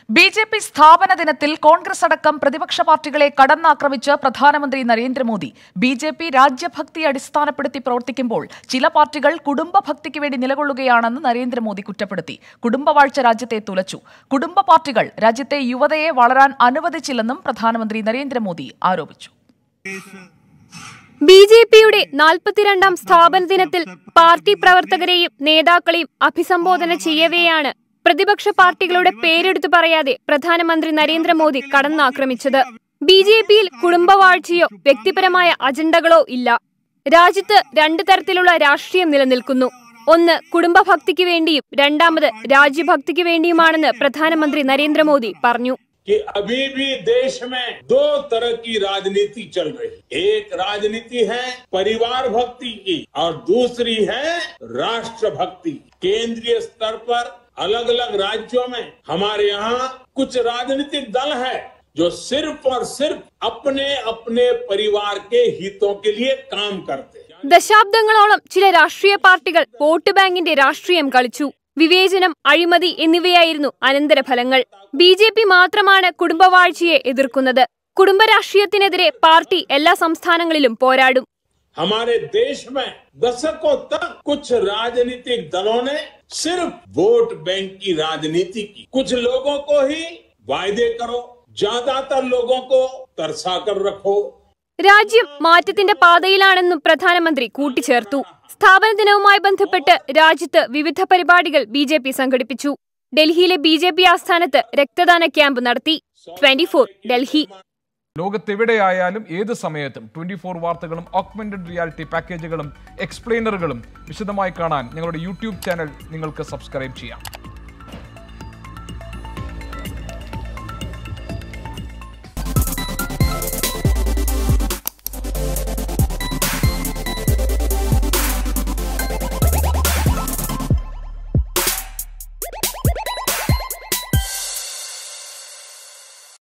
B J P സ്ഥാപന ദിനത്തിൽ കോൺഗ്രസ് അടക്കം പ്രതിപക്ഷ പാർട്ടികളെ കടന്നാക്രമിച്ച് പ്രധാനമന്ത്രി നരേന്ദ്രമോദി ബി ജെ പി രാജ്യഭക്തി അടിസ്ഥാനപ്പെടുത്തി പ്രവർത്തിക്കുമ്പോൾ ചില പാർട്ടികൾ കുടുംബഭക്തിക്ക് വേണ്ടി നിലകൊള്ളുകയാണെന്ന് നരേന്ദ്രമോദി കുറ്റപ്പെടുത്തി കുടുംബവാഴ്ച രാജ്യത്തെ തുലച്ചു കുടുംബ പാർട്ടികൾ രാജ്യത്തെ യുവതയെ വളരാൻ അനുവദിച്ചില്ലെന്നും പ്രധാനമന്ത്രി നരേന്ദ്രമോദി ആരോപിച്ചു ബി ജെ പിയുടെ നാൽപ്പത്തിരണ്ടാം സ്ഥാപന ദിനത്തിൽ പാർട്ടി പ്രവർത്തകരെയും നേതാക്കളെയും അഭിസംബോധന ചെയ്യവെയാണ് പ്രതിപക്ഷ പാർട്ടികളുടെ പേരെടുത്തു പറയാതെ പ്രധാനമന്ത്രി നരേന്ദ്രമോദി കടന്നാക്രമിച്ചത് ബി ജെ പിയിൽ കുടുംബവാഴ്ചയോ വ്യക്തിപരമായ അജണ്ടകളോ ഇല്ല രാജ്യത്ത് രണ്ടു തരത്തിലുള്ള രാഷ്ട്രീയം നിലനിൽക്കുന്നു ഒന്ന് കുടുംബഭക്തിക്ക് വേണ്ടിയും രണ്ടാമത് രാജ്യഭക്തിക്ക് വേണ്ടിയുമാണെന്ന് പ്രധാനമന്ത്രി നരേന്ദ്രമോദി പറഞ്ഞു कि अभी भी देश में दो तरह की राजनीति चल रही है एक राजनीति है परिवार भक्ति की और दूसरी है राष्ट्र भक्ति केंद्रीय स्तर पर अलग अलग राज्यों में हमारे यहाँ कुछ राजनीतिक दल है जो सिर्फ और सिर्फ अपने अपने परिवार के हितों के लिए काम करते हैं ദശാബ്ദങ്ങളോളം ചില രാഷ്ട്രീയ പാർട്ടികൾ വോട്ട് ബാങ്കിന്റെ രാഷ്ട്രീയം കളിച്ചു വിവേചനം അഴിമതി എന്നിവയായിരുന്നു അനന്തരഫലങ്ങൾ ബി ജെ പി മാത്രമാണ് കുടുംബവാഴ്ചയെ എതിർക്കുന്നത് കുടുംബരാഷ്ട്രീയത്തിനെതിരെ പാർട്ടി എല്ലാ സംസ്ഥാനങ്ങളിലും പോരാടും हमारे देश में दशकों तक कुछ राजनीतिक दलों ने सिर्फ वोट बैंक की राजनीति की कुछ लोगों को ही वायदे करो ज्यादातर लोगों को तरसा कर रखो രാജ്യം മാറ്റത്തിന്റെ പാതയിലാണെന്നും പ്രധാനമന്ത്രി കൂട്ടിച്ചേർത്തു സ്ഥാപന ദിനവുമായി ബന്ധപ്പെട്ട് രാജ്യത്ത് വിവിധ പരിപാടികൾ ബി ജെ പി സംഘടിപ്പിച്ചു ഡൽഹിയിലെ ബി ജെ പി ആസ്ഥാനത്ത് രക്തദാന ക്യാമ്പ് നടത്തി ട്വന്റി ഡൽഹി ലോകത്തെവിടെയായാലും ഏത് സമയത്തും ട്വന്റി ഫോർ വാർത്തകളും ഓഗ്മെന്റഡ് റിയാലിറ്റി പാക്കേജുകളും എക്സ്പ്ലെയിനറുകളും വിശദമായി കാണാൻ ഞങ്ങളുടെ യൂട്യൂബ് ചാനൽ നിങ്ങൾക്ക് സബ്സ്ക്രൈബ് ചെയ്യാം